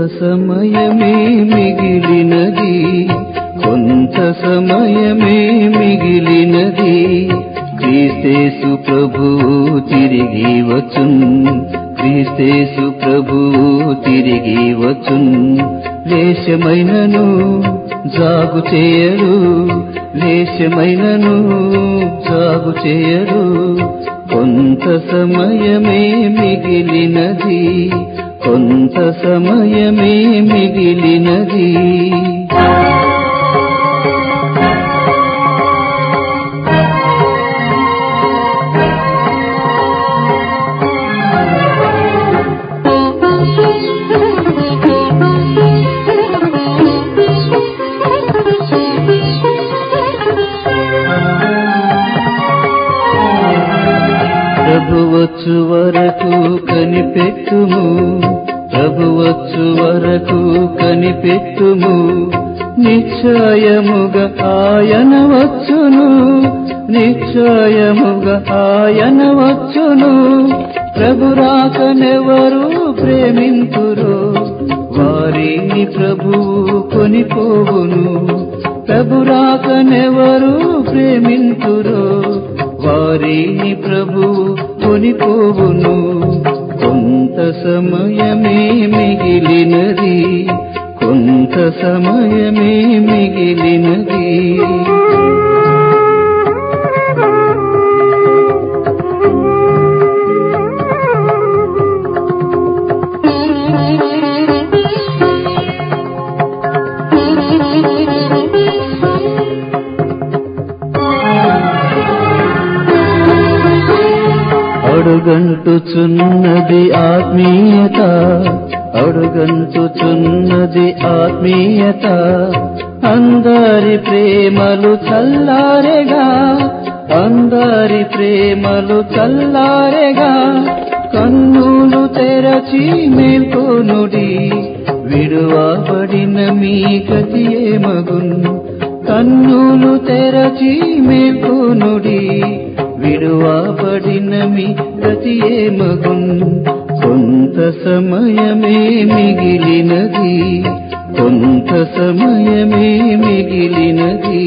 సమయమే మిగిలినది కొంత సమయమే మిగిలినది క్రీస్తేసు ప్రభువు తిరిగి వచ్చున్ క్రీస్తేసు ప్రభువు తిరిగి వచ్చున్ లేశమైనను జాగు చేయరు లేశమైనను జాగు చేయరు కొంత సమయమే మిగిలినది కొంత సమయమే మిగిలినది ప్రభు వచ్చు వరకు కనిపెట్టుము ప్రభు వచ్చు వరకు కనిపెట్టుము నిశ్చయముగా ఆయన వచ్చును నిశ్చయముగా ఆయన వచ్చును ప్రభు రాకనెవరు ప్రేమింతురు వారిని ప్రభువు కొనిపోవును ప్రభు రాకనెవరు ప్రేమింతురు వారిని ప్రభు కొనిపోవును కొంత సమయమే మిగిలినది కొంత సమయమే మిగిలినది అడుగంటుచున్నది ఆత్మీయత అడుగంటుచున్నది ఆత్మీయత అందరి ప్రేమలు చల్లారెగా అందరి ప్రేమలు చల్లారెగా కన్నులు తెరచి మేల్కొనుడి విడువబడిన మీ గతి ఏమగున్ కన్నులు తెరచి మేల్కొనుడి విడువబడిన మీ గతి ఏమగున్ కొంత సమయమే మిగిలినది కొంత సమయమే మిగిలినది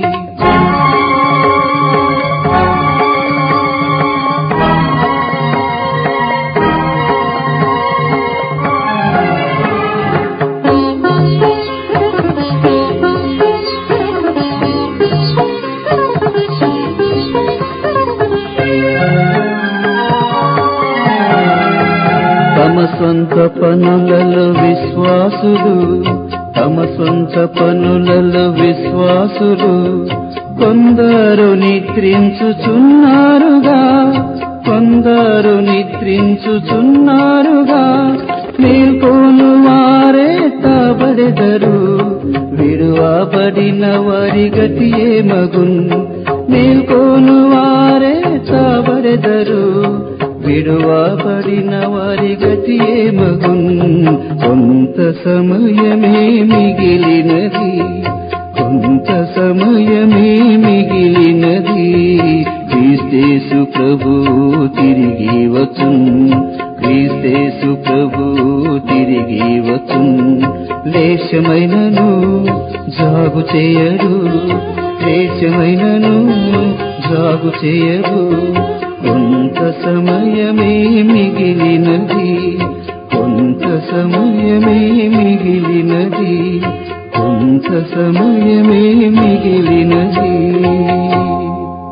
తమ సొంత పనులలో విశ్వాసులు తమ సొంత పనులలో విశ్వాసులు కొందరు నిద్రించుచున్నారుగా కొందరు నిద్రించుచున్నారుగా మేల్కోను వారే తాబడెదరు విడువబడిన వారి గతి ఏమగున్ మేల్కోను వారే తాబడెదరు విడువబడిన వారి గతి ఏమగున్ కొంత సమయమే మిగిలినది కొంత సమయమే మిగిలినది క్రీస్తేసు ప్రభు తిరిగి వచ్చున్ క్రీస్తేసు ప్రభు తిరిగి వచ్చున్ లేశమైనను జాగు చేయడు లేశమైనను జాగు చేయడు కొంత సమయమే మిగిలినది కొంత సమయమే మిగిలినది కొంత సమయమే మిగిలినది